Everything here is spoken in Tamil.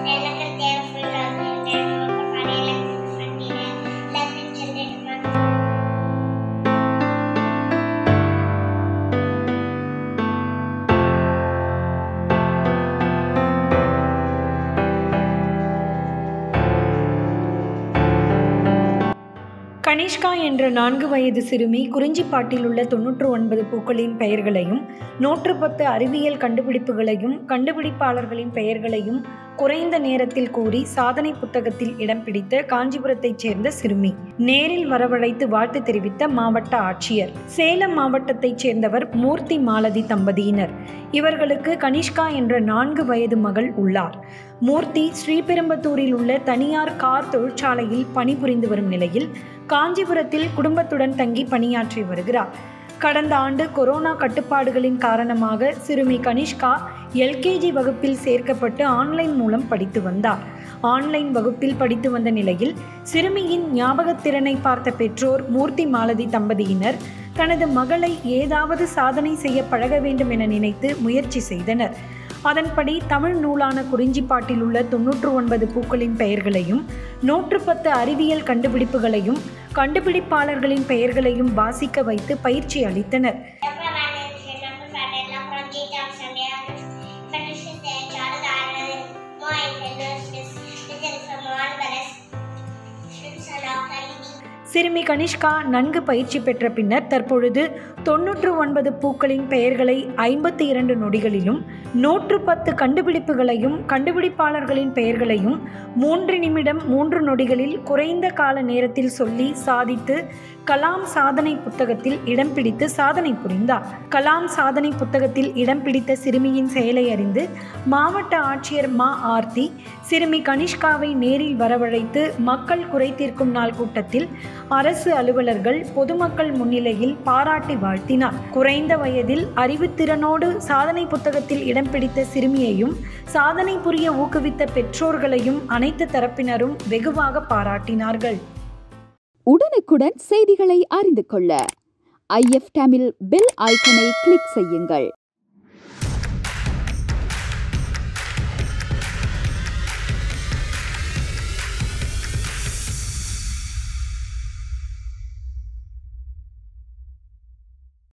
எனக்கு தேவைப்படாது நமக்கு பழைய ஃபண்டின எல்லாத்தையும் சொல்லிட்டு கனிஷ்கா என்ற நான்கு வயது சிறுமி குறிஞ்சிப்பாட்டில் உள்ள தொன்னூற்று ஒன்பது பூக்களின் பெயர்களையும் நூற்று பத்து அறிவியல் கண்டுபிடிப்புகளையும் கண்டுபிடிப்பாளர்களின் பெயர்களையும் குறைந்த நேரத்தில் கூறி சாதனை புத்தகத்தில் இடம் பிடித்த காஞ்சிபுரத்தைச் சேர்ந்த சிறுமி நேரில் வரவழைத்து வாழ்த்து தெரிவித்த மாவட்ட ஆட்சியர் சேலம் மாவட்டத்தைச் சேர்ந்தவர் மூர்த்தி மாலதி தம்பதியினர் இவர்களுக்கு கனிஷ்கா என்ற நான்கு வயது மகள் உள்ளார் மூர்த்தி ஸ்ரீபெரும்பத்தூரில் உள்ள தனியார் கார் தொழிற்சாலையில் பணிபுரிந்து வரும் நிலையில் காஞ்சிபுரத்தில் குடும்பத்துடன் தங்கி பணியாற்றி வருகிறார் கடந்த ஆண்டு கொரோனா கட்டுப்பாடுகளின் காரணமாக சிறுமி கனிஷ்கா எல்கேஜி வகுப்பில் சேர்க்கப்பட்டு ஆன்லைன் மூலம் படித்து வந்தார் ஆன்லைன் வகுப்பில் படித்து வந்த நிலையில் சிறுமியின் ஞாபகத்திறனை பார்த்த பெற்றோர் மூர்த்தி மாலதி தம்பதியினர் தனது மகளை ஏதாவது சாதனை செய்ய பழக வேண்டும் என நினைத்து முயற்சி செய்தனர் அதன்படி தமிழ் நூலான குறிஞ்சிப்பாட்டில் உள்ள தொன்னூற்று ஒன்பது பூக்களின் பெயர்களையும் நூற்று பத்து அறிவியல் கண்டுபிடிப்புகளையும் கண்டுபிடிப்பாளர்களின் பெயர்களையும் வாசிக்க வைத்து பயிற்சி அளித்தனர் அப்புறம் மேனேஜ் நம்ம ஃபண்டில் அப்புறம் ஜீட்டா சண்டையாக ஃபண்டிஷன் தேய்ச்சாடு தாழ்வது மோய் ஃபெல்லோஸ் டிஸ் டிசன் ஃப்ரம் ஒன் வெலஸ் ஃப்ரெண்ட்ஸ் அண்ட் ஆஃப் சிறுமி கனிஷ்கா நன்கு பயிற்சி பெற்ற பின்னர் தற்பொழுது தொன்னூற்று ஒன்பது பூக்களின் பெயர்களை ஐம்பத்தி இரண்டு நொடிகளிலும் நூற்று பத்து கண்டுபிடிப்புகளையும் கண்டுபிடிப்பாளர்களின் பெயர்களையும் மூன்று நிமிடம் மூன்று நொடிகளில் குறைந்த கால நேரத்தில் சொல்லி சாதித்து கலாம் சாதனை புத்தகத்தில் இடம் பிடித்து சாதனை புரிந்தார் கலாம் சாதனை புத்தகத்தில் இடம் பிடித்த சிறுமியின் செயலை அறிந்து மாவட்ட ஆட்சியர் மா ஆர்த்தி சிறுமி கனிஷ்காவை நேரில் வரவழைத்து மக்கள் குறை தீர்க்கும் நாள் கூட்டத்தில் அரசு அலுவலர்கள் பொதுமக்கள் முன்னிலையில் பாராட்டி வாழ்த்தினார் குறைந்த வயதில் அறிவுத்திறனோடு சாதனை புத்தகத்தில் இடம் பிடித்த சிறுமியையும் சாதனை புரிய ஊக்குவித்த பெற்றோர்களையும் அனைத்து தரப்பினரும் வெகுவாக பாராட்டினார்கள் உடனுக்குடன் செய்திகளை அறிந்து கொள்ள ஐஎஃப் தமிழ் பெல் ஐக்கனை கிளிக் செய்யுங்கள்